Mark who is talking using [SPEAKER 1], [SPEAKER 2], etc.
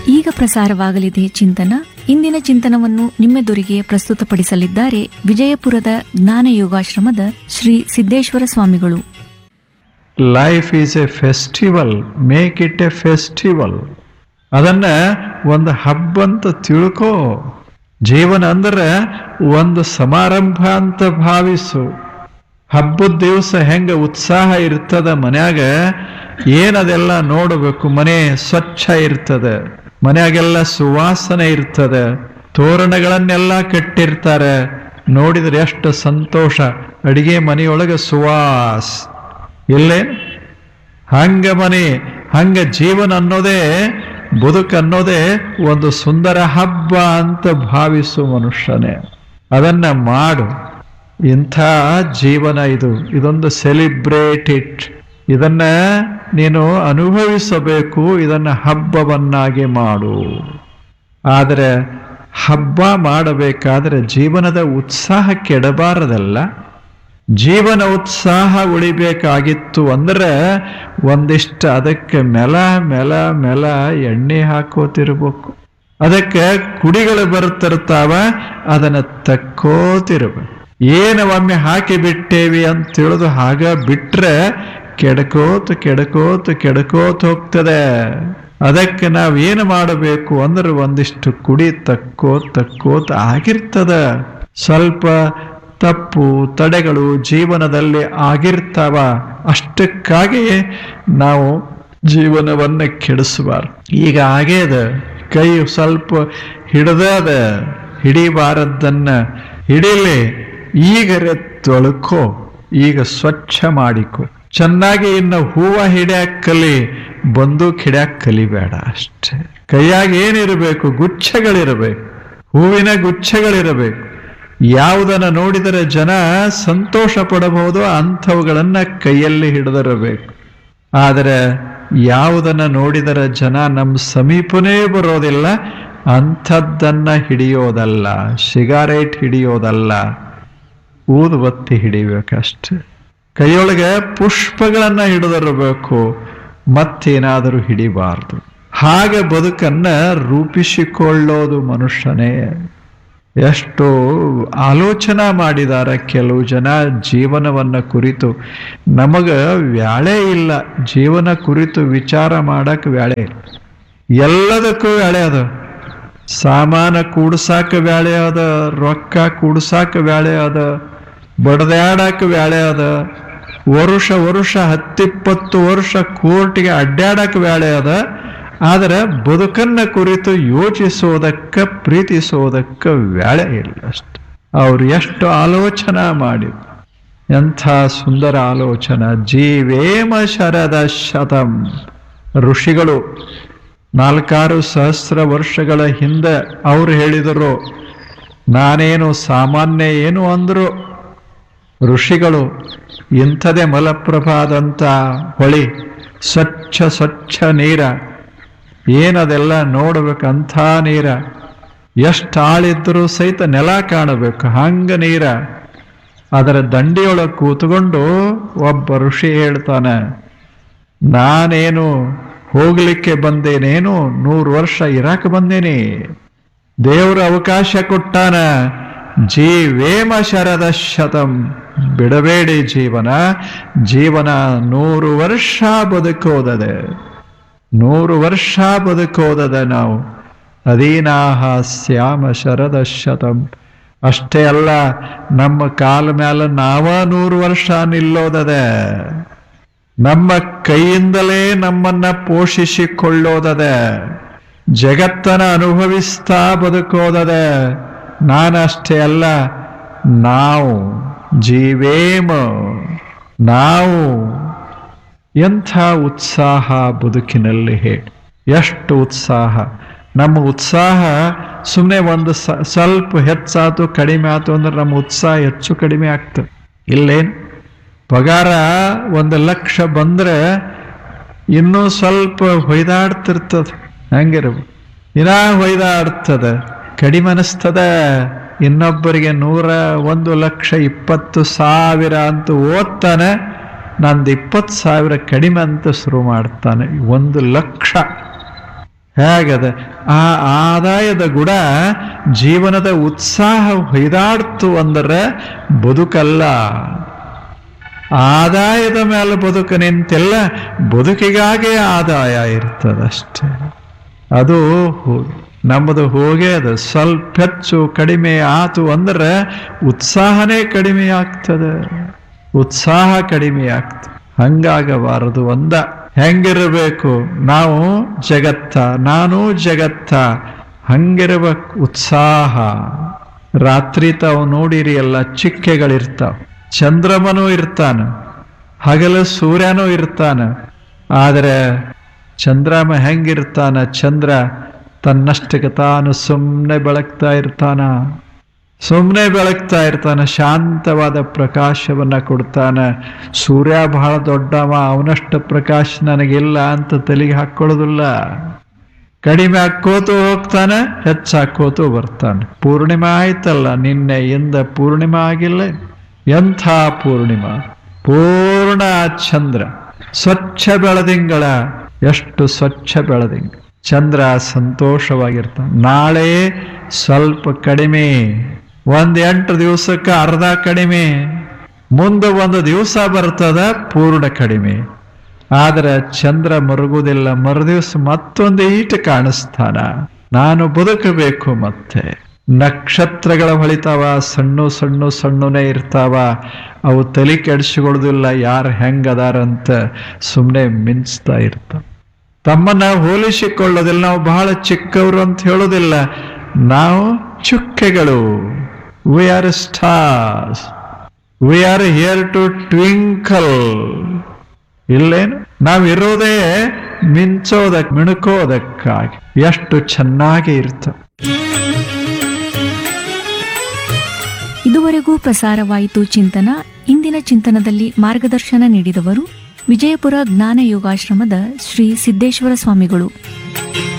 [SPEAKER 1] ಈಗ ಪ್ರಸಾರವಾಗಲಿದೆ ಚಿಂತನ ಇಂದಿನ ಚಿಂತನವನ್ನು ನಿಮ್ಮೆದುರಿಗೆ ಪ್ರಸ್ತುತಪಡಿಸಲಿದ್ದಾರೆ ವಿಜಯಪುರದ ಜ್ಞಾನ ಯೋಗಾಶ್ರಮದ ಶ್ರೀ ಸಿದ್ದೇಶ್ವರ ಸ್ವಾಮಿಗಳು
[SPEAKER 2] life is a festival make it a festival ಅದನ್ನ ಒಂದು ಹಬ್ಬ ಅಂತ ತಿಳ್ಕೋ ಜೀವನ ಅಂದ್ರೆ ಒಂದು ಸಮಾರಂಭ ಅಂತ ಭಾವಿಸು ಹಬ್ಬದ ದಿವಸ ಹೆಂಗ ಉತ್ಸಾಹ ಇರ್ತದ ಮನ್ಯಾಗ ಏನದೆಲ್ಲ ನೋಡಬೇಕು ಮನೆ ಸ್ವಚ್ಛ ಇರ್ತದೆ ಮನ್ಯಾಗೆಲ್ಲ ಸುವಾಸನೆ ಇರ್ತದೆ ತೋರಣಗಳನ್ನೆಲ್ಲ ಕಟ್ಟಿರ್ತಾರೆ ನೋಡಿದ್ರೆ ಎಷ್ಟು ಸಂತೋಷ ಅಡಿಗೆ ಮನೆಯೊಳಗೆ ಸುವಾಸ್ ಇಲ್ಲೇನು ಹಂಗ ಮನೆ ಹಂಗ ಜೀವನ ಅನ್ನೋದೇ ಬದುಕು ಅನ್ನೋದೇ ಒಂದು ಸುಂದರ ಹಬ್ಬ ಅಂತ ಭಾವಿಸು ಮನುಷ್ಯನೇ ಅದನ್ನ ಮಾಡು ಇಂಥ ಜೀವನ ಇದು ಇದೊಂದು ಸೆಲಿಬ್ರೇಟ್ ಇಟ್ ಇದನ್ನ ನೀನು ಅನುಭವಿಸಬೇಕು ಇದನ್ನ ಹಬ್ಬವನ್ನಾಗಿ ಮಾಡು ಆದರೆ ಹಬ್ಬ ಮಾಡಬೇಕಾದ್ರೆ ಜೀವನದ ಉತ್ಸಾಹ ಕೆಡಬಾರದಲ್ಲ ಜೀವನ ಉತ್ಸಾಹ ಉಳಿಬೇಕಾಗಿತ್ತು ಅಂದ್ರೆ ಒಂದಿಷ್ಟು ಅದಕ್ಕೆ ಮೆಲ ಮೆಲ ಮೆಲ ಎಣ್ಣೆ ಹಾಕೋತಿರ್ಬೇಕು ಅದಕ್ಕೆ ಕುಡಿಗಳು ಬರ್ತಿರ್ತಾವ ಅದನ್ನ ತಕ್ಕೋತಿರ್ಬೇಕು ಏನು ಒಮ್ಮೆ ಹಾಕಿ ಬಿಟ್ಟೇವಿ ಅಂತ ತಿಳಿದು ಹಾಗ ಬಿಟ್ರೆ ಕೆಡಕೋತ ಕೆಡಕೋತ ಕೆಡಕೋತ ಹೋಗ್ತದೆ ಅದಕ್ಕೆ ನಾವೇನು ಮಾಡಬೇಕು ಅಂದ್ರೆ ಒಂದಿಷ್ಟು ಕುಡಿ ತಕ್ಕೋತ್ ತಕ್ಕೋತ ಆಗಿರ್ತದ ಸ್ವಲ್ಪ ತಪ್ಪು ತಡೆಗಳು ಜೀವನದಲ್ಲಿ ಆಗಿರ್ತಾವ ಅಷ್ಟಕ್ಕಾಗಿ ನಾವು ಜೀವನವನ್ನ ಕೆಡಿಸಬಾರ್ದು ಈಗ ಆಗ್ಯದ ಕೈ ಸ್ವಲ್ಪ ಹಿಡ್ದದ ಹಿಡಿಬಾರದನ್ನ ಹಿಡಿಲಿ ಈಗರೆ ತೊಳ್ಕೋ ಈಗ ಸ್ವಚ್ಛ ಮಾಡಿಕೊ ಚೆನ್ನಾಗಿ ಇನ್ನು ಹೂವ ಹಿಡ್ಯಾಕ ಕಲಿ ಬಂದೂಕ್ ಹಿಡ್ಯಾಕ ಕಲಿಬೇಡ ಅಷ್ಟೇ ಕೈಯಾಗ ಏನಿರಬೇಕು ಗುಚ್ಛಗಳಿರಬೇಕು ಹೂವಿನ ಗುಚ್ಛಗಳಿರಬೇಕು ಯಾವುದನ್ನ ನೋಡಿದರೆ ಜನ ಸಂತೋಷ ಪಡಬಹುದು ಅಂಥವುಗಳನ್ನ ಕೈಯಲ್ಲಿ ಹಿಡಿದಿರಬೇಕು ಆದರೆ ಯಾವುದನ್ನ ನೋಡಿದರೆ ಜನ ನಮ್ಮ ಸಮೀಪನೇ ಬರೋದಿಲ್ಲ ಅಂಥದ್ದನ್ನ ಹಿಡಿಯೋದಲ್ಲ ಸಿಗಾರೇಟ್ ಹಿಡಿಯೋದಲ್ಲ ಊದುಬತ್ತಿ ಹಿಡಿಬೇಕಷ್ಟೆ ಕೈಯೊಳಗೆ ಪುಷ್ಪಗಳನ್ನ ಹಿಡಿದಿರಬೇಕು ಮತ್ತೇನಾದರೂ ಹಿಡಿಬಾರ್ದು ಹಾಗೆ ಬದುಕನ್ನ ರೂಪಿಸಿಕೊಳ್ಳೋದು ಮನುಷ್ಯನೇ ಎಷ್ಟು ಆಲೋಚನಾ ಮಾಡಿದಾರ ಕೆಲವು ಜನ ಜೀವನವನ್ನ ಕುರಿತು ನಮಗ ವ್ಯಾಳೆ ಇಲ್ಲ ಜೀವನ ಕುರಿತು ವಿಚಾರ ಮಾಡಕ್ ವ್ಯಾಳೆ ಇಲ್ಲ ಎಲ್ಲದಕ್ಕೂ ವ್ಯಾಳೆ ಅದ ಸಾಮಾನ ಕೂಡ್ಸಾಕ ವ್ಯಾಳೆ ಅದ ರೊಕ್ಕ ಕೂಡ್ಸಾಕ ವ್ಯಾಳೆ ಅದ ಬಡದಾಡಕ ವ್ಯಾಳೆ ಅದ ವರುಷ ವರುಷ ಹತ್ತಿಪ್ಪತ್ತು ವರ್ಷ ಕೋರ್ಟಿಗೆ ಅಡ್ಡಾಡಕ ವ್ಯಾಳೆ ಅದ ಆದರೆ ಬದುಕನ್ನ ಕುರಿತು ಯೋಚಿಸೋದಕ್ಕ ಪ್ರೀತಿಸೋದಕ್ಕ ವ್ಯಾಳೆ ಇಲ್ಲ ಅಷ್ಟೆ ಅವ್ರು ಎಷ್ಟು ಆಲೋಚನಾ ಮಾಡಿ ಎಂಥ ಸುಂದರ ಆಲೋಚನ ಜೀವೇಮ ಶರದ ಶತಂ ಋಷಿಗಳು ನಾಲ್ಕಾರು ಸಹಸ್ರ ವರ್ಷಗಳ ಹಿಂದೆ ಅವ್ರು ಹೇಳಿದರು ನಾನೇನು ಸಾಮಾನ್ಯ ಏನು ಅಂದರು ಋಷಿಗಳು ಇಂಥದೇ ಮಲಪ್ರಭಾದಂಥ ಹೊಳಿ ಸ್ವಚ್ಛ ಸ್ವಚ್ಛ ನೀರ ಏನದೆಲ್ಲ ನೋಡ್ಬೇಕಂಥ ನೀರ ಎಷ್ಟು ಆಳಿದ್ರೂ ಸಹಿತ ನೆಲ ಕಾಣಬೇಕು ಹಂಗ ನೀರ ಅದರ ದಂಡಿಯೊಳಗೆ ಕೂತ್ಕೊಂಡು ಒಬ್ಬ ಋಷಿ ಹೇಳ್ತಾನೆ ನಾನೇನು ಹೋಗ್ಲಿಕ್ಕೆ ಬಂದೇನೇನು ನೂರು ವರ್ಷ ಇರಾಕ ಬಂದೇನಿ ದೇವರು ಅವಕಾಶ ಕೊಟ್ಟಾನ ಜೀವೇಮ ಶರದ ಶತಂ ಬಿಡಬೇಡಿ ಜೀವನ ಜೀವನ ನೂರು ವರ್ಷ ಬದುಕೋದದೆ ನೂರು ವರ್ಷ ಬದುಕೋದದೆ ನಾವು ಅಧೀನಾಹ ಸ್ಯಾಮ ಶರದ ಶತಂ ಅಷ್ಟೇ ಅಲ್ಲ ನಮ್ಮ ಕಾಲ ಮೇಲೆ ನಾವ ನೂರು ವರ್ಷ ನಿಲ್ಲೋದದೆ ನಮ್ಮ ಕೈಯಿಂದಲೇ ನಮ್ಮನ್ನ ಪೋಷಿಸಿಕೊಳ್ಳೋದದೆ ಜಗತ್ತನ ಅನುಭವಿಸ್ತಾ ಬದುಕೋದದೆ ನಾನಷ್ಟೇ ಅಲ್ಲ ನಾವು ಜೀವೇಮ ನಾವು ಎಂಥ ಉತ್ಸಾಹ ಬದುಕಿನಲ್ಲಿ ಹೇಳಿ ಎಷ್ಟು ಉತ್ಸಾಹ ನಮ್ಮ ಉತ್ಸಾಹ ಸುಮ್ಮನೆ ಒಂದು ಸ ಸ್ವಲ್ಪ ಹೆಚ್ಚಾತು ಕಡಿಮೆ ಆತು ಅಂದ್ರೆ ನಮ್ಮ ಉತ್ಸಾಹ ಹೆಚ್ಚು ಕಡಿಮೆ ಆಗ್ತದೆ ಇಲ್ಲೇನು ಪಗಾರ ಒಂದು ಲಕ್ಷ ಬಂದ್ರೆ ಇನ್ನೂ ಸ್ವಲ್ಪ ಹೊಯ್ದಾಡ್ತಿರ್ತದೆ ಹಂಗಿರ್ಬೇಕು ಇನ್ನ ಹೊಯ್ದಾಡ್ತದ ಕಡಿಮೆ ಅನಿಸ್ತದ ಇನ್ನೊಬ್ಬರಿಗೆ ನೂರ ಒಂದು ಲಕ್ಷ ಇಪ್ಪತ್ತು ಸಾವಿರ ಅಂತ ಓದ್ತಾನೆ ನಂದು ಇಪ್ಪತ್ತು ಸಾವಿರ ಕಡಿಮೆ ಅಂತ ಶುರು ಮಾಡ್ತಾನೆ ಒಂದು ಲಕ್ಷ ಹೇಗದ ಆ ಆದಾಯದ ಗುಣ ಜೀವನದ ಉತ್ಸಾಹ ಹೊಯ್ದಾಡ್ತು ಅಂದರೆ ಬದುಕಲ್ಲ ಆದಾಯದ ಮೇಲೆ ಬದುಕು ನಿಂತೆಲ್ಲ ಬದುಕಿಗಾಗೆ ಆದಾಯ ಇರ್ತದಷ್ಟೇ ಅದು ಹೋ- ನಮ್ಮದು ಹೋಗೇ ಅದು ಸ್ವಲ್ಪ ಹೆಚ್ಚು ಕಡಿಮೆ ಆತು ಅಂದ್ರೆ ಉತ್ಸಾಹನೇ ಕಡಿಮೆ ಆಗ್ತದೆ ಉತ್ಸಾಹ ಕಡಿಮೆ ಆಗ್ತದೆ ಹಂಗಾಗಬಾರದು ಒಂದ ಹೆಂಗಿರಬೇಕು ನಾವು ಜಗತ್ತ ನಾನು ಜಗತ್ತ ಹಂಗಿರ್ಬೇಕು ಉತ್ಸಾಹ ರಾತ್ರಿ ತಾವು ನೋಡಿರಿ ಎಲ್ಲ ಚಿಕ್ಕೆಗಳಿರ್ತಾವ ಚಂದ್ರಮನೂ ಇರ್ತಾನ ಹಗಲು ಸೂರ್ಯನೂ ಇರ್ತಾನ ಆದರೆ ಚಂದ್ರಮ ಹೆಂಗಿರ್ತಾನ ಚಂದ್ರ ತನ್ನಷ್ಟಕ್ಕೆ ತಾನು ಸುಮ್ಮನೆ ಬೆಳಗ್ತಾ ಇರ್ತಾನ ಸುಮ್ಮನೆ ಬೆಳಗ್ತಾ ಇರ್ತಾನ ಶಾಂತವಾದ ಪ್ರಕಾಶವನ್ನ ಕೊಡ್ತಾನ ಸೂರ್ಯ ಬಹಳ ದೊಡ್ಡವ ಅವನಷ್ಟು ಪ್ರಕಾಶ ನನಗಿಲ್ಲ ಅಂತ ತಲೆಗೆ ಹಾಕೊಳ್ಳೋದಿಲ್ಲ ಕಡಿಮೆ ಹಾಕೋತು ಹೋಗ್ತಾನೆ ಹೆಚ್ಚಾಕೋತು ಬರ್ತಾನೆ ಪೂರ್ಣಿಮಾ ಆಯ್ತಲ್ಲ ನಿನ್ನೆ ಇಂದ ಪೂರ್ಣಿಮಾ ಆಗಿಲ್ಲ ಎಂಥ ಪೂರ್ಣಿಮಾ ಪೂರ್ಣ ಚಂದ್ರ ಸ್ವಚ್ಛ ಬೆಳದಿಂಗಳ ಎಷ್ಟು ಸ್ವಚ್ಛ ಬೆಳದಿಂಗ ಚಂದ್ರ ಸಂತೋಷವಾಗಿರ್ತಾನೆ ನಾಳೆ ಸ್ವಲ್ಪ ಕಡಿಮೆ ಒಂದ್ ಎಂಟು ದಿವಸಕ್ಕೆ ಅರ್ಧ ಕಡಿಮೆ ಮುಂದೆ ಒಂದು ದಿವಸ ಬರ್ತದ ಪೂರ್ಣ ಕಡಿಮೆ ಆದ್ರೆ ಚಂದ್ರ ಮರುಗುವುದಿಲ್ಲ ಮರುದಿವಸ ಮತ್ತೊಂದು ಈಟ ಕಾಣಿಸ್ತಾನ ನಾನು ಬದುಕಬೇಕು ಮತ್ತೆ ನಕ್ಷತ್ರಗಳ ಹೊಳಿತಾವ ಸಣ್ಣ ಸಣ್ಣ ಸಣ್ಣನೇ ಇರ್ತಾವ ಅವು ತಲೆ ಕೆಡಿಸಿಕೊಳ್ಳೋದಿಲ್ಲ ಯಾರು ಹೆಂಗದಾರಂತ ಸುಮ್ಮನೆ ಮಿಂಚ್ತಾ ಇರ್ತಾವ ತಮ್ಮನ್ನ ಹೋಲಿಸಿಕೊಳ್ಳೋದಿಲ್ಲ ನಾವು ಬಹಳ ಚಿಕ್ಕವರು ಅಂತ ಹೇಳೋದಿಲ್ಲ ನಾವು ಚುಕ್ಕೆಗಳು we are stars we are here to twinkle ಇಲ್ಲೇನು ನಾವಿರೋದೇ ಮಿಂಚೋದಕ್ ಮಿಣುಕೋದಕ್ಕಾಗಿ ಎಷ್ಟು ಚೆನ್ನಾಗಿ ಇರ್ತವೆ
[SPEAKER 1] ಇದುವರೆಗೂ ಪ್ರಸಾರವಾಯಿತು ಚಿಂತನ ಇಂದಿನ ಚಿಂತನದಲ್ಲಿ ಮಾರ್ಗದರ್ಶನ ನೀಡಿದವರು ವಿಜಯಪುರ ಜ್ಞಾನ ಯೋಗಾಶ್ರಮದ ಶ್ರೀ ಸಿದ್ದೇಶ್ವರ ಸ್ವಾಮಿಗಳು